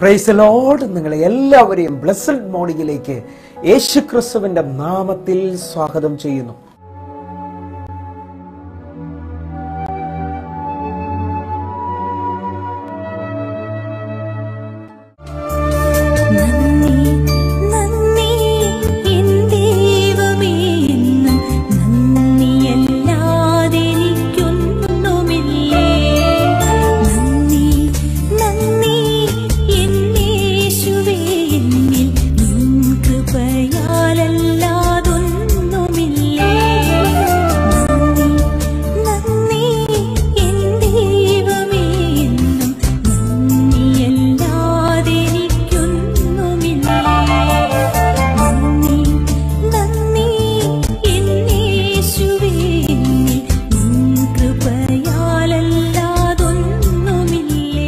price load നിങ്ങളെ എല്ലാവരെയും blessed മോർണിംഗിലേക്ക് യേശു ക്രിസ്തുവിന്റെ നാമത്തിൽ സ്വാഗതം ചെയ്യുന്നു നന്ദി നന്ദി എൻ ദൈവമേ എന്നും നന്ദിയല്ലാതെ എനിക്കൊന്നുമില്ലേ നന്ദി നന്ദി എൻ യേശുവേ എന്നിൽ നിൻ കൃപയാലല്ലാതൊന്നുമില്ലേ നന്ദി നന്ദി എൻ ദൈവമേ എന്നും നന്ദിയല്ലാതെ എനിക്കൊന്നുമില്ലേ നന്ദി നന്ദി എൻ യേശുവേ എന്നിൽ നിൻ കൃപയാലല്ലാതൊന്നുമില്ലേ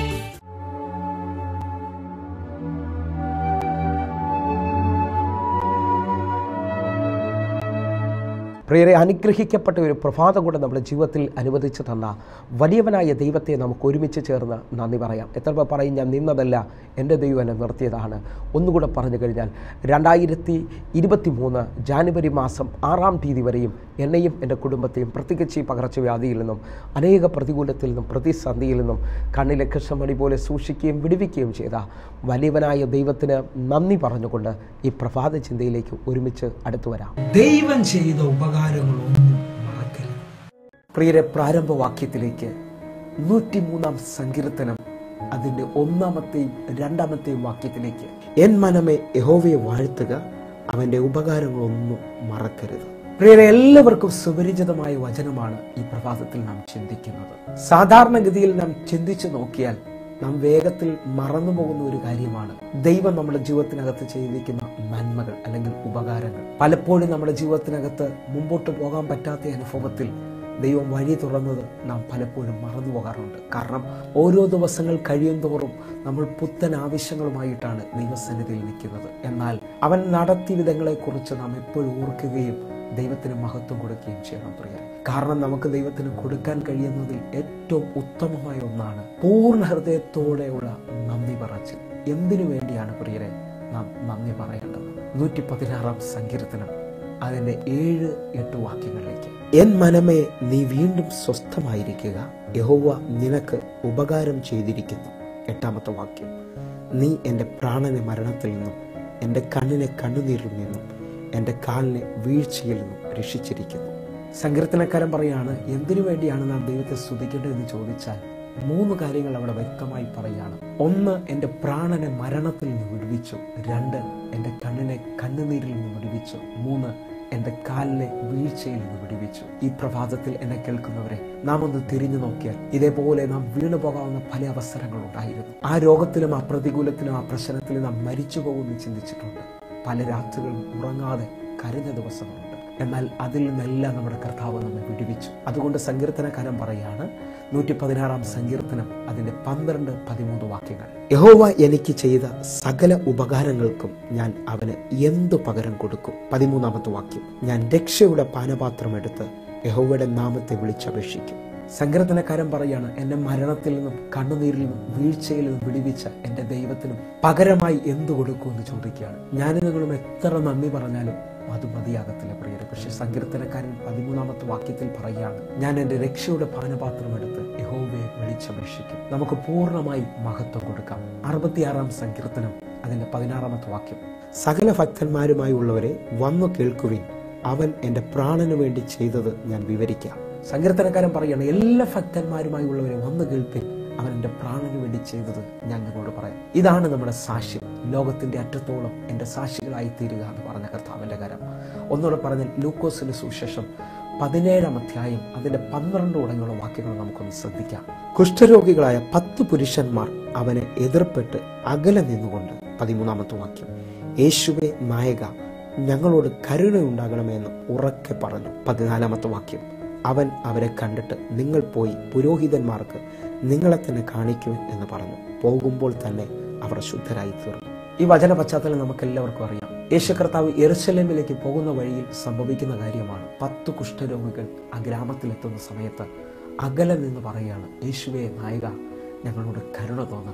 പ്രിയരെ അനുഗ്രഹിക്കപ്പെട്ട ഒരു പ്രഭാതം കൂടെ നമ്മുടെ ജീവിതത്തിൽ അനുവദിച്ചു തന്ന വലിയവനായ ദൈവത്തെ നമുക്ക് ഒരുമിച്ച് ചേർന്ന് നന്ദി പറയാം എത്ര പേർ പറയും ഞാൻ നിന്നതല്ല എൻ്റെ ദൈവം എന്നെ നിർത്തിയതാണ് ഒന്നുകൂടെ പറഞ്ഞു കഴിഞ്ഞാൽ രണ്ടായിരത്തി ഇരുപത്തി മൂന്ന് ജാനുവരി മാസം ആറാം തീയതി വരെയും എന്നെയും എൻ്റെ കുടുംബത്തെയും പ്രത്യേകിച്ച് ഈ പകർച്ചവ്യാധിയിൽ നിന്നും അനേക പ്രതികൂലത്തിൽ നിന്നും പ്രതിസന്ധിയിൽ നിന്നും കണ്ണിലെ കൃഷ്ണമണി പോലെ സൂക്ഷിക്കുകയും വിടുവിക്കുകയും ചെയ്ത വലിയവനായ ദൈവത്തിന് നന്ദി പറഞ്ഞുകൊണ്ട് ഈ പ്രഭാത ചിന്തയിലേക്ക് ഒരുമിച്ച് അടുത്തു വരാം ദൈവം ചെയ്ത ഉപകാരങ്ങളൊന്നും മറക്കരുത് പ്രിയരെ പ്രാരംഭവാക്യത്തിലേക്ക് നൂറ്റിമൂന്നാം സങ്കീർത്തനം അതിൻ്റെ ഒന്നാമത്തെയും രണ്ടാമത്തെയും വാക്യത്തിലേക്ക് എൻ മനമേ യഹോവയെ വാഴ്ത്തുക അവൻ്റെ ഉപകാരങ്ങളൊന്നും മറക്കരുത് പ്രിയരെ എല്ലാവർക്കും സുപരിചിതമായ വചനമാണ് ഈ പ്രഭാതത്തിൽ നാം ചിന്തിക്കുന്നത് സാധാരണഗതിയിൽ നാം ചിന്തിച്ചു നോക്കിയാൽ നാം വേഗത്തിൽ മറന്നു പോകുന്ന ഒരു കാര്യമാണ് ദൈവം നമ്മുടെ ജീവിതത്തിനകത്ത് ചെയ്തിരിക്കുന്ന നന്മകൾ അല്ലെങ്കിൽ ഉപകാരങ്ങൾ പലപ്പോഴും നമ്മുടെ ജീവിതത്തിനകത്ത് മുമ്പോട്ട് പോകാൻ പറ്റാത്ത അനുഭവത്തിൽ ദൈവം വഴി തുറന്നത് നാം പലപ്പോഴും മറന്നു പോകാറുണ്ട് കാരണം ഓരോ ദിവസങ്ങൾ കഴിയും തോറും നമ്മൾ പുത്തൻ ആവശ്യങ്ങളുമായിട്ടാണ് ദൈവസന്നിധിയിൽ നിൽക്കുന്നത് എന്നാൽ അവൻ നടത്തിയ വിധങ്ങളെക്കുറിച്ച് നാം എപ്പോഴും ഓർക്കുകയും ദൈവത്തിന് മഹത്വം കൊടുക്കുകയും ചെയ്യണം പ്രിയരെ കാരണം നമുക്ക് ദൈവത്തിന് കൊടുക്കാൻ കഴിയുന്നതിൽ ഏറ്റവും ഉത്തമമായ ഒന്നാണ് പൂർണ്ണ ഹൃദയത്തോടെയുള്ള നന്ദി പറച്ചിൽ എന്തിനു വേണ്ടിയാണ് പ്രിയരെ നാം നന്ദി പറയേണ്ടത് നൂറ്റി പതിനാറാം സങ്കീർത്തനം അതിന്റെ ഏഴ് എട്ട് വാക്യങ്ങളിലേക്ക് എൻ മനമേ നീ വീണ്ടും സ്വസ്ഥമായിരിക്കുക യഹോവ നിനക്ക് ഉപകാരം ചെയ്തിരിക്കുന്നു എട്ടാമത്തെ വാക്യം നീ എൻ്റെ പ്രാണനെ മരണത്തിൽ നിന്നും എൻ്റെ കണ്ണിനെ കണ്ണുനീരിൽ നിന്നും എൻ്റെ കാലിനെ വീഴ്ചയിൽ നിന്നും രക്ഷിച്ചിരിക്കുന്നു സങ്കീർത്തനക്കാരൻ പറയാണ് എന്തിനു വേണ്ടിയാണ് നാം ദൈവത്തെ സ്തുതിക്കേണ്ടതെന്ന് ചോദിച്ചാൽ മൂന്ന് കാര്യങ്ങൾ അവിടെ വ്യക്തമായി പറയാണ് ഒന്ന് എൻ്റെ പ്രാണനെ മരണത്തിൽ നിന്ന് വിടുവിച്ചു രണ്ട് എൻ്റെ കണ്ണിനെ കണ്ണുനീരിൽ നിന്ന് വിടുവിച്ചു മൂന്ന് എൻ്റെ കാലിനെ വീഴ്ചയിൽ നിന്ന് വിടുവിച്ചു ഈ പ്രഭാതത്തിൽ എന്നെ കേൾക്കുന്നവരെ നാം ഒന്ന് തിരിഞ്ഞു നോക്കിയാൽ ഇതേപോലെ നാം വീണു പോകാവുന്ന പല അവസരങ്ങൾ ഉണ്ടായിരുന്നു ആ രോഗത്തിലും ആ പ്രതികൂലത്തിലും ആ പ്രശ്നത്തിലും നാം മരിച്ചു പോകുമെന്ന് ചിന്തിച്ചിട്ടുണ്ട് പല രാത്രികളും ഉറങ്ങാതെ കരഞ്ഞ ദിവസങ്ങളുണ്ട് എന്നാൽ അതിൽ നിന്നെല്ലാം നമ്മുടെ കർത്താവ് നമ്മെ വിടുവിച്ചു അതുകൊണ്ട് സങ്കീർത്തനക്കാരൻ പറയാണ് നൂറ്റി പതിനാറാം സങ്കീർത്തനം അതിന്റെ പന്ത്രണ്ട് പതിമൂന്ന് വാക്യങ്ങൾ യഹോവ എനിക്ക് ചെയ്ത സകല ഉപകാരങ്ങൾക്കും ഞാൻ അവന് എന്തു പകരം കൊടുക്കും പതിമൂന്നാമത്തെ വാക്യം ഞാൻ രക്ഷയുടെ പാനപാത്രം എടുത്ത് യഹോവയുടെ നാമത്തെ വിളിച്ചപേക്ഷിക്കും സങ്കീർത്തനക്കാരൻ പറയാണ് എന്നെ മരണത്തിൽ നിന്നും കണ്ണുനീരിൽ നിന്നും വീഴ്ചയിൽ നിന്നും വിടുവിച്ച എൻ്റെ ദൈവത്തിനും പകരമായി എന്തു കൊടുക്കും എന്ന് ചോദിക്കുകയാണ് ഞാൻ നിങ്ങളും എത്ര നന്ദി പറഞ്ഞാലും അത് മതിയാകത്തില്ല പ്രിയരെ പക്ഷെ സങ്കീർത്തനക്കാരൻ പതിമൂന്നാമത്തെ വാക്യത്തിൽ പറയുകയാണ് ഞാൻ എൻ്റെ രക്ഷയുടെ പാനപാത്രം എടുത്ത് യഹോവയെ വിളിച്ചപേക്ഷിക്കും നമുക്ക് പൂർണ്ണമായി മഹത്വം കൊടുക്കാം അറുപത്തിയാറാം സങ്കീർത്തനം അതിന്റെ പതിനാറാമത്തെ വാക്യം സകല ഭക്തന്മാരുമായി ഉള്ളവരെ വന്നു കേൾക്കുവിൻ അവൻ എൻ്റെ പ്രാണന് വേണ്ടി ചെയ്തത് ഞാൻ വിവരിക്കാം സങ്കീർത്തനക്കാരൻ പറയുകയാണ് എല്ലാ ഭക്തന്മാരുമായി ഉള്ളവരെ വന്നു കേൾപ്പിൻ അവൻ എൻ്റെ പ്രാണന് വേണ്ടി ചെയ്തത് ഞാൻ നിങ്ങളോട് പറയാം ഇതാണ് നമ്മുടെ സാക്ഷ്യം ലോകത്തിന്റെ അറ്റത്തോളം എൻ്റെ സാക്ഷികളായി തീരുക എന്ന് പറഞ്ഞ കർത്താവിൻ്റെ കരം ഒന്നുകൂടെ പറഞ്ഞാൽ ലൂക്കോസിന്റെ സുശേഷം പതിനേഴാം അധ്യായം അതിന്റെ പന്ത്രണ്ട് തുടങ്ങിയുള്ള വാക്യങ്ങൾ നമുക്കൊന്ന് ശ്രദ്ധിക്കാം കുഷ്ഠരോഗികളായ പത്ത് പുരുഷന്മാർ അവനെ എതിർപ്പെട്ട് അകലെ നിന്നുകൊണ്ട് പതിമൂന്നാമത്തെ വാക്യം യേശുവെ നായക ഞങ്ങളോട് കരുണയുണ്ടാകണമെന്ന് ഉറക്കെ പറഞ്ഞു പതിനാലാമത്തെ വാക്യം അവൻ അവരെ കണ്ടിട്ട് നിങ്ങൾ പോയി പുരോഹിതന്മാർക്ക് നിങ്ങളെ തന്നെ കാണിക്കുവിൻ എന്ന് പറഞ്ഞു പോകുമ്പോൾ തന്നെ അവർ ശുദ്ധരായി തീർന്നു ഈ വചന പശ്ചാത്തലം നമുക്ക് എല്ലാവർക്കും അറിയാം യേശു കർത്താവ് എറുസലേമിലേക്ക് പോകുന്ന വഴിയിൽ സംഭവിക്കുന്ന കാര്യമാണ് പത്ത് കുഷ്ഠരോഗികൾ ആ ഗ്രാമത്തിലെത്തുന്ന സമയത്ത് അകലെ നിന്ന് പറയുകയാണ് യേശുവെ നായിക ഞങ്ങളോട് കരുണ തോന്നണമേ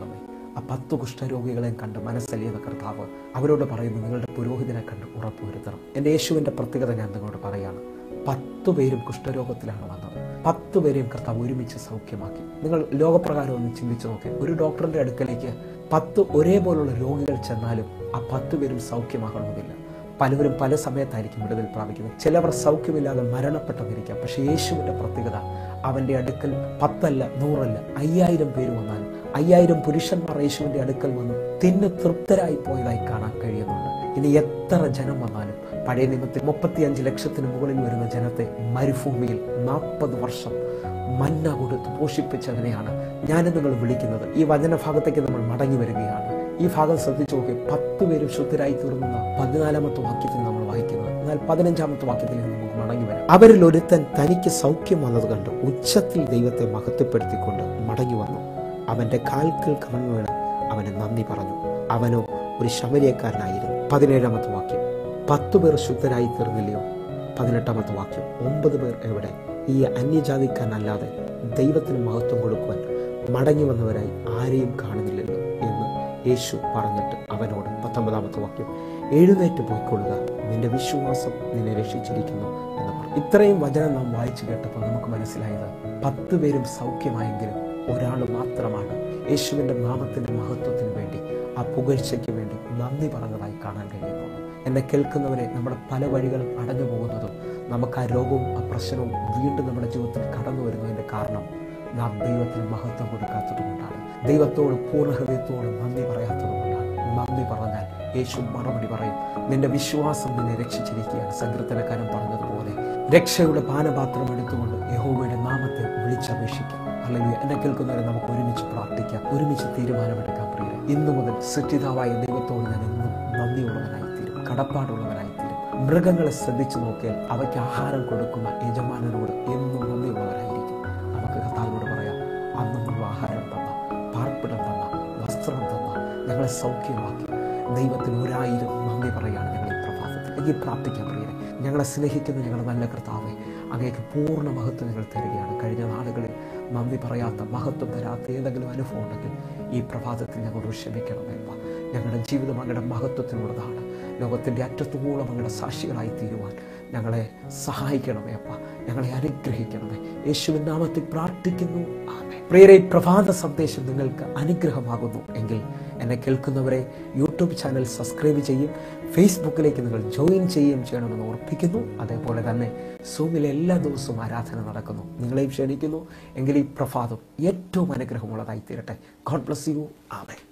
ആ പത്ത് കുഷ്ഠരോഗികളെയും കണ്ട് മനസ്സലിയുന്ന കർത്താവ് അവരോട് പറയുന്നു നിങ്ങളുടെ പുരോഹിതനെ കണ്ട് ഉറപ്പുവരുത്തണം എൻ്റെ യേശുവിൻ്റെ പ്രത്യേകത ഞാൻ നിങ്ങളോട് പറയാണ് പത്ത് പേരും കുഷ്ഠരോഗത്തിലാണ് വന്നത് പത്ത് പേരെയും കർത്താവ് ഒരുമിച്ച് സൗഖ്യമാക്കി നിങ്ങൾ ലോകപ്രകാരം ഒന്ന് ചിന്തിച്ചു നോക്കി ഒരു ഡോക്ടറിൻ്റെ അടുക്കലേക്ക് പത്ത് ഒരേപോലുള്ള രോഗികൾ ചെന്നാലും ആ പത്ത് പേരും സൗഖ്യമാകണമെന്നില്ല പലവരും പല സമയത്തായിരിക്കും വിടുതൽ പ്രാപിക്കുന്നത് ചിലവർ സൗഖ്യമില്ലാതെ മരണപ്പെട്ടെന്നിരിക്കാം പക്ഷേ യേശുവിൻ്റെ പ്രത്യേകത അവൻ്റെ അടുക്കൽ പത്തല്ല നൂറല്ല അയ്യായിരം പേര് വന്നാലും അയ്യായിരം പുരുഷന്മാർ യേശുവിൻ്റെ അടുക്കൽ വന്ന് തിന്ന് തൃപ്തരായി പോയതായി കാണാൻ കഴിയുന്നുണ്ട് ഇനി എത്ര ജനം വന്നാലും പഴയ നിയമത്തിൽ മുപ്പത്തിയഞ്ച് ലക്ഷത്തിന് മുകളിൽ വരുന്ന ജനത്തെ മരുഭൂമിയിൽ നാൽപ്പത് വർഷം മന്ന കൊടുത്ത് പോഷിപ്പിച്ചതിനെയാണ് ഞാൻ നിങ്ങൾ വിളിക്കുന്നത് ഈ വചനഭാഗത്തേക്ക് നമ്മൾ മടങ്ങി വരികയാണ് ഈ ഭാഗം ശ്രദ്ധിച്ചു നോക്കി പത്ത് പേരും ശുദ്ധരായി തീർന്ന പതിനാലാമത്തെ വാക്യത്തിൽ നമ്മൾ വായിക്കുന്നത് എന്നാൽ പതിനഞ്ചാമത്തെ വാക്യത്തിൽ നമുക്ക് മടങ്ങി വരാം അവരിൽ ഒരുത്തൻ തനിക്ക് സൗഖ്യം വന്നത് കണ്ട് ഉച്ചത്തിൽ ദൈവത്തെ മഹത്വപ്പെടുത്തിക്കൊണ്ട് മടങ്ങി വന്നു അവന്റെ കാൽക്കൽ കമന്നു വീണ് അവന് നന്ദി പറഞ്ഞു അവനോ ഒരു ശമരിയക്കാരനായിരുന്നു പതിനേഴാമത്തെ വാക്യം പത്തു പേർ ശുദ്ധരായി തീർന്നില്ലയോ പതിനെട്ടാമത്തെ വാക്യം ഒമ്പത് പേർ എവിടെ ഈ അന്യജാതിക്കാരനല്ലാതെ ദൈവത്തിന് മഹത്വം കൊടുക്കുവാൻ മടങ്ങി വന്നവരായി ആരെയും കാണുന്നില്ലല്ലോ എന്ന് യേശു പറഞ്ഞിട്ട് അവനോട് പത്തൊമ്പതാമത്തെ വാക്യം എഴുന്നേറ്റ് പോയിക്കൊള്ളുക നിന്റെ വിശ്വാസം നിന്നെ രക്ഷിച്ചിരിക്കുന്നു എന്ന് പറഞ്ഞു ഇത്രയും വചനം നാം വായിച്ചു കേട്ടപ്പോൾ നമുക്ക് മനസ്സിലായത് പത്ത് പേരും സൗഖ്യമായെങ്കിലും ഒരാൾ മാത്രമാണ് യേശുവിൻ്റെ നാമത്തിൻ്റെ മഹത്വത്തിന് വേണ്ടി ആ പുകഴ്ചയ്ക്ക് വേണ്ടി നന്ദി പറഞ്ഞതായി കാണാൻ കഴിയുന്നു എന്നെ കേൾക്കുന്നവരെ നമ്മുടെ പല വഴികളും അടഞ്ഞു പോകുന്നതും നമുക്ക് ആ രോഗവും ആ പ്രശ്നവും വീണ്ടും നമ്മുടെ ജീവിതത്തിൽ കടന്നു വരുന്നതിൻ്റെ കാരണം നാം ദൈവത്തിന് മഹത്വം കൊടുക്കാത്തത് കൊണ്ടാണ് ദൈവത്തോട് പൂർണ്ണ ഹൃദയത്തോട് നന്ദി പറയാത്തത് കൊണ്ടാണ് നന്ദി പറഞ്ഞാൽ യേശു മറുപടി പറയും നിന്റെ വിശ്വാസം നിന്നെ രക്ഷിച്ചിരിക്കുകയാണ് സങ്കീർത്തനക്കാരൻ പറഞ്ഞതുപോലെ രക്ഷയുടെ പാനപാത്രം എടുത്തുകൊണ്ട് യഹോവയുടെ നാമത്തെ വിളിച്ചപേക്ഷിക്കും അല്ലെങ്കിൽ എന്നെ കേൾക്കുന്നവരെ നമുക്ക് ഒരുമിച്ച് പ്രാർത്ഥിക്കാം ഒരുമിച്ച് തീരുമാനമെടുക്കാൻ പ്രിയ ഇന്നു മുതൽ സൃഷ്ടിതാവായ ദൈവത്തോട് ഞാൻ എന്നും നന്ദിയുള്ളവനായി തീരും കടപ്പാടുള്ളവനായി തീരും മൃഗങ്ങളെ ശ്രദ്ധിച്ചു നോക്കിയാൽ അവയ്ക്ക് ആഹാരം കൊടുക്കുന്ന യജമാനനോട് എന്നും നന്ദിയുള്ളവരായിരിക്കും നമുക്ക് കർത്താവിനോട് പറയാം അന്നുള്ള ആഹാരം തന്ന പാർപ്പിടം തന്ന വസ്ത്രം തന്ന ഞങ്ങളെ സൗഖ്യമാക്കി ദൈവത്തിന് ഒരായിരം നന്ദി പറയുകയാണ് ഞങ്ങൾ ഈ പ്രഭാതത്തിൽ എനിക്ക് പ്രാർത്ഥിക്കാൻ പ്രിയരെ ഞങ്ങളെ സ്നേഹിക്കുന്ന ഞങ്ങളുടെ നല്ല കർത്താവെ അങ്ങേക്ക് പൂർണ്ണ മഹത്വം ഞങ്ങൾ തരികയാണ് കഴിഞ്ഞ നാളുകളിൽ നന്ദി പറയാത്ത മഹത്വം തരാത്ത ഏതെങ്കിലും അനുഭവം ഉണ്ടെങ്കിൽ ഈ പ്രഭാതത്തിൽ ഞങ്ങളോട് ക്ഷമിക്കണമേ അപ്പ ഞങ്ങളുടെ ജീവിതം അങ്ങയുടെ മഹത്വത്തിനുള്ളതാണ് ലോകത്തിൻ്റെ അറ്റത്തോളം അങ്ങയുടെ സാക്ഷികളായി തീരുവാൻ ഞങ്ങളെ സഹായിക്കണമേ അപ്പ ഞങ്ങളെ അനുഗ്രഹിക്കണമേ യേശുവിൻ നാമത്തിൽ പ്രാർത്ഥിക്കുന്നു ആമേ പ്രിയരെ ഈ പ്രഭാത സന്ദേശം നിങ്ങൾക്ക് അനുഗ്രഹമാകുന്നു എങ്കിൽ എന്നെ കേൾക്കുന്നവരെ യൂട്യൂബ് ചാനൽ സബ്സ്ക്രൈബ് ചെയ്യും ഫേസ്ബുക്കിലേക്ക് നിങ്ങൾ ജോയിൻ ചെയ്യുകയും ചെയ്യണമെന്ന് ഓർപ്പിക്കുന്നു അതേപോലെ തന്നെ സൂമിലെ എല്ലാ ദിവസവും ആരാധന നടക്കുന്നു നിങ്ങളെയും ക്ഷണിക്കുന്നു എങ്കിൽ ഈ പ്രഭാതം ഏറ്റവും അനുഗ്രഹമുള്ളതായി തീരട്ടെ ഗോഡ് ബ്ലസ് യു ആമേ